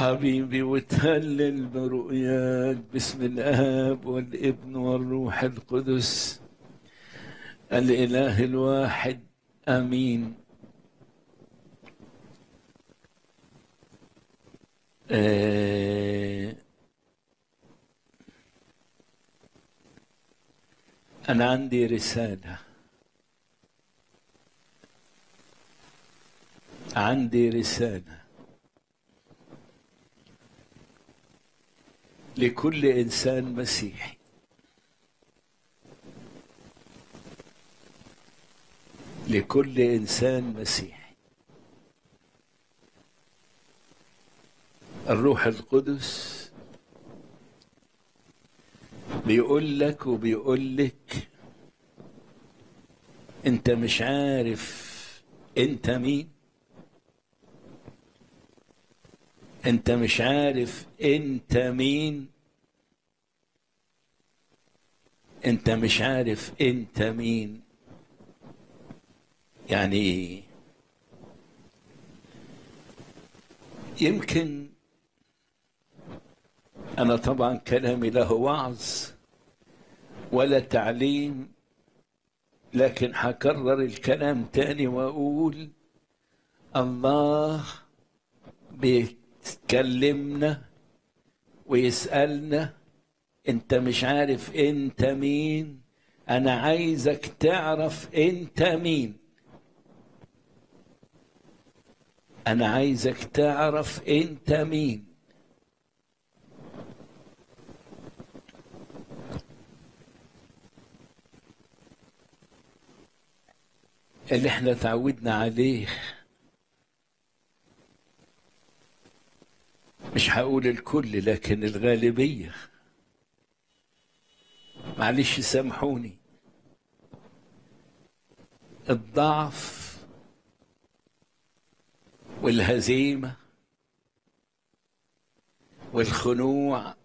حبيبي وتهلل برؤياك باسم الاب والابن والروح القدس الاله الواحد امين آه انا عندي رساله عندي رساله لكل انسان مسيحي لكل انسان مسيحي الروح القدس بيقول لك وبيقول لك انت مش عارف انت مين انت مش عارف انت مين انت مش عارف انت مين يعني ايه يمكن انا طبعا كلامي له وعظ ولا تعليم لكن هكرر الكلام تاني واقول الله بيتكلمنا ويسألنا انت مش عارف انت مين انا عايزك تعرف انت مين انا عايزك تعرف انت مين اللي احنا تعودنا عليه مش هقول الكل لكن الغالبية معلش سامحوني الضعف والهزيمة والخنوع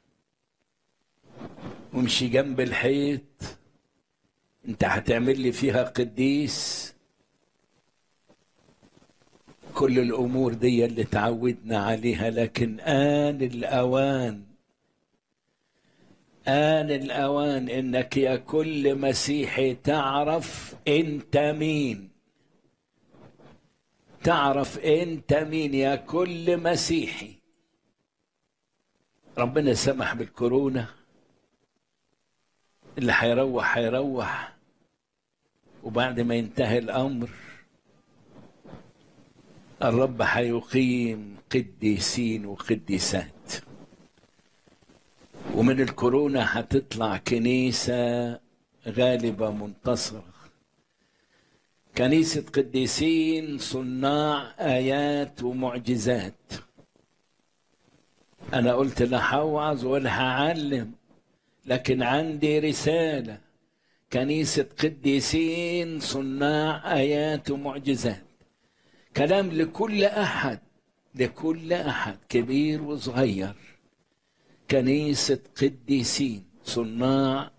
وامشي جنب الحيط انت هتعمل لي فيها قديس كل الامور دي اللي تعودنا عليها لكن ان الاوان ان الاوان انك يا كل مسيحي تعرف انت مين تعرف انت مين يا كل مسيحي ربنا سمح بالكورونا اللي هيروح هيروح وبعد ما ينتهي الامر الرب هيقيم قديسين وقديسات ومن الكورونا هتطلع كنيسة غالبة منتصرة كنيسة قديسين صناع آيات ومعجزات أنا قلت لا هوعظ ولا هعلم لكن عندي رسالة كنيسة قديسين صناع آيات ومعجزات كلام لكل أحد لكل أحد كبير وصغير كنيسة قديسين صناع